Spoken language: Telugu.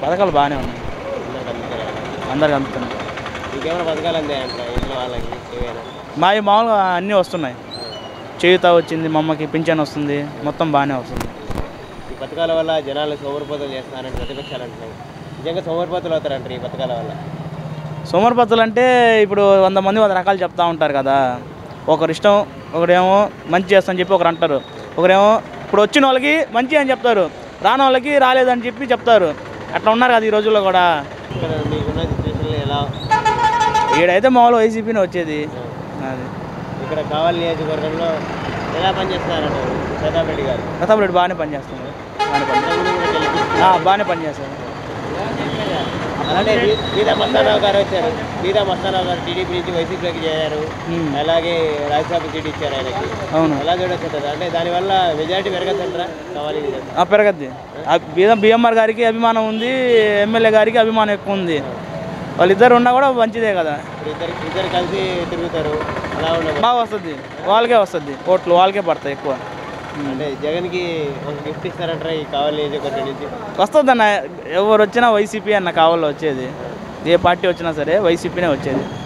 పథకాలు బాగానే ఉన్నాయి అందరికి అందుతారా అందరికి అందుతున్నాయి ఇంకేమైనా పథకాలు అందాయంటారా ఇంట్లో వాళ్ళకి ఏవైనా మా మామూలుగా అన్నీ వస్తున్నాయి చేయుత వచ్చింది మా అమ్మకి పింఛన్ వస్తుంది మొత్తం బాగానే వస్తుంది ఈ పథకాల వల్ల జనాలు సోమరిపోతులు చేస్తున్నారని ప్రతిపక్షాలు అంటున్నాయి నిజంగా సోమరిపోతులు అవుతారంటారు ఈ పథకాల వల్ల సోమరిపత్తులు అంటే ఇప్పుడు వంద మంది వంద రకాలు చెప్తా ఉంటారు కదా ఒకరి ఇష్టం ఒకడేమో మంచి చేస్తామని చెప్పి ఒకరు అంటారు ఒకరేమో ఇప్పుడు వచ్చిన వాళ్ళకి మంచి అని చెప్తారు రాని వాళ్ళకి రాలేదని చెప్పి చెప్తారు అట్లా ఉన్నారు కదా ఈ రోజుల్లో కూడా ఇక్కడ మీకున్న సిచ్యువేషన్లో ఎలా ఈడైతే మామూలు వైసీపీనే వచ్చేది అది ఇక్కడ కావాలి నియోజకవర్గంలో ఎలా పనిచేస్తున్నారంటారు ప్రతాప్ రెడ్డి గారు ప్రతాప్ రెడ్డి బాగానే పనిచేస్తున్నారు బాగానే పని ఇంతకుముందు కూడా గెలిపించారు. ఆ, బాగానే పనిచేస్తారు అలానే బీ- బీదా మస్తారావు గారు వచ్చారు బీదా మస్తారావు గారు టీడీపీ నుంచి వైసీపీలోకి చేరారు ఉమ్. అలాగే రాజ్యసభ సీట్ ఇచ్చారు ఆయనకి అవును ఎలా చూడొచ్చు అంటే దానివల్ల మెజారిటీ పెరగదంటారా కావాలి నియోజకవర్గం. ఆ, పెరగద్ది ఆ బిఎం బిఎంఆర్ గారికి అభిమానం ఉంది ఎమ్మెల్యే గారికి అభిమానం ఎక్కువ ఉంది వాళ్ళిద్దరు ఉన్నా కూడా మంచిదే కదా ఇప్పుడు ఇద్దరు ఇద్దరు కలిసి తిరుగుతారు అలా ఉండదు బాగా వస్తుంది వాళ్ళకే వస్తుంది ఓట్లు వాళ్ళకే పడతాయి ఎక్కువ అంటే జగన్కి ఒక గిఫ్ట్ ఇస్తారంటారా ఈ కావాలి నియోజకవర్గం నుంచి వస్తుంది అన్న ఎవరు వచ్చినా వైసీపీ అన్న కావాలో వచ్చేది ఏ పార్టీ వచ్చినా సరే వైసీపీనే వచ్చేది